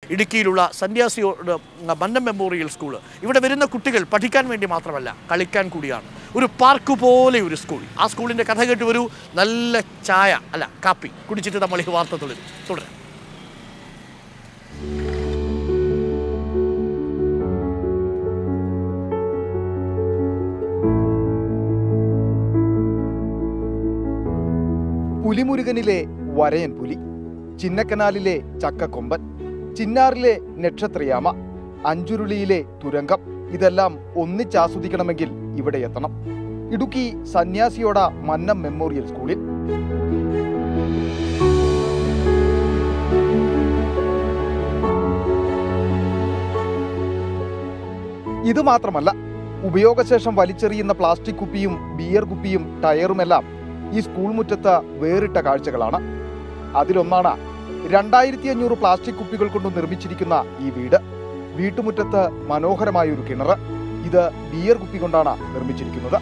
ഇടുക്കിയിലുള്ള സന്യാസിയോട് Mannam memorial school ഇവിടെ വരുന്ന കുട്ടികൾ പഠിക്കാൻ വേണ്ടി മാത്രമല്ല കളിക്കാൻ കൂടിയാണ് ഒരു പാർക്ക് പോലെ ഒരു സ്കൂൾ ആ സ്കൂളിൻ്റെ കഥ കേട്ട് ഒരു നല്ല ചായ അല്ല കാപ്പി കുടിച്ചിട്ട് നമ്മൾ ഈ വാർത്ത തുടരും തുടരാം പുലിമുരുകനിലെ വരയൻ പുലി ചിന്നക്കനാലിലെ ചക്കക്കൊമ്പൻ ചിന്നാറിലെ നക്ഷത്രയാമ അഞ്ചുരുളിയിലെ തുരങ്കം ഇതെല്ലാം ഒന്നിച്ചാസ്വദിക്കണമെങ്കിൽ ഇവിടെ എത്തണം ഇടുക്കി സന്യാസിയോട മന്നം മെമ്മോറിയൽ സ്കൂളിൽ ഇത് മാത്രമല്ല ഉപയോഗശേഷം വലിച്ചെറിയുന്ന പ്ലാസ്റ്റിക് കുപ്പിയും ബിയർ കുപ്പിയും ടയറുമെല്ലാം ഈ സ്കൂൾ മുറ്റത്ത് വേറിട്ട കാഴ്ചകളാണ് അതിലൊന്നാണ് രണ്ടായിരത്തി അഞ്ഞൂറ് പ്ലാസ്റ്റിക് കുപ്പികൾ കൊണ്ട് നിർമ്മിച്ചിരിക്കുന്ന ഈ വീട് വീട്ടുമുറ്റത്ത് മനോഹരമായ ഒരു കിണർ ഇത് ബിയർ കുപ്പി കൊണ്ടാണ് നിർമ്മിച്ചിരിക്കുന്നത്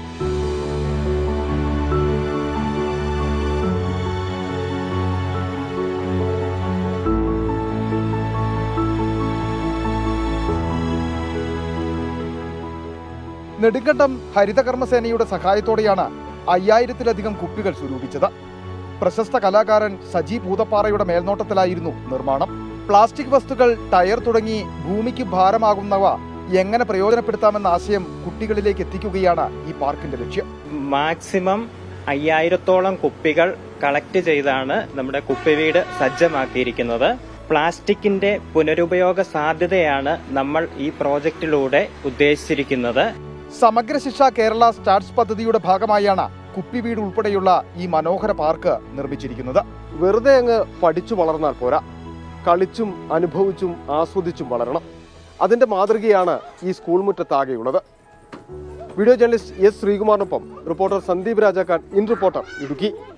നെടുങ്കണ്ടം ഹരിതകർമ്മസേനയുടെ സഹായത്തോടെയാണ് അയ്യായിരത്തിലധികം കുപ്പികൾ സ്വരൂപിച്ചത് പ്രശസ്ത കലാകാരൻ സജി പൂതപ്പാറയുടെ മേൽനോട്ടത്തിലായിരുന്നു നിർമ്മാണം പ്ലാസ്റ്റിക് വസ്തുക്കൾ ടയർ തുടങ്ങി ഭൂമിക്ക് ഭാരമാകുന്നവ എങ്ങനെ പ്രയോജനപ്പെടുത്താമെന്ന ആശയം കുട്ടികളിലേക്ക് എത്തിക്കുകയാണ് ഈ പാർക്കിന്റെ ലക്ഷ്യം മാക്സിമം അയ്യായിരത്തോളം കുപ്പികൾ കളക്ട് ചെയ്താണ് നമ്മുടെ കുപ്പിവീട് സജ്ജമാക്കിയിരിക്കുന്നത് പ്ലാസ്റ്റിക്കിന്റെ പുനരുപയോഗ സാധ്യതയാണ് നമ്മൾ ഈ പ്രോജക്റ്റിലൂടെ ഉദ്ദേശിച്ചിരിക്കുന്നത് സമഗ്ര ശിക്ഷ കേരള സ്റ്റാർട്സ് പദ്ധതിയുടെ ഭാഗമായാണ് കുപ്പിവീട് ഉൾപ്പെടെയുള്ള ഈ മനോഹര പാർക്ക് നിർമ്മിച്ചിരിക്കുന്നത് വെറുതെ അങ്ങ് പഠിച്ചു വളർന്നാൽ പോരാ കളിച്ചും അനുഭവിച്ചും ആസ്വദിച്ചും വളരണം അതിന്റെ മാതൃകയാണ് ഈ സ്കൂൾ മുറ്റത്താകെയുള്ളത് വീഡിയോ ജേർണലിസ്റ്റ് എസ് ശ്രീകുമാറിനൊപ്പം reporter Sandeep Rajakkad in reporter Idukki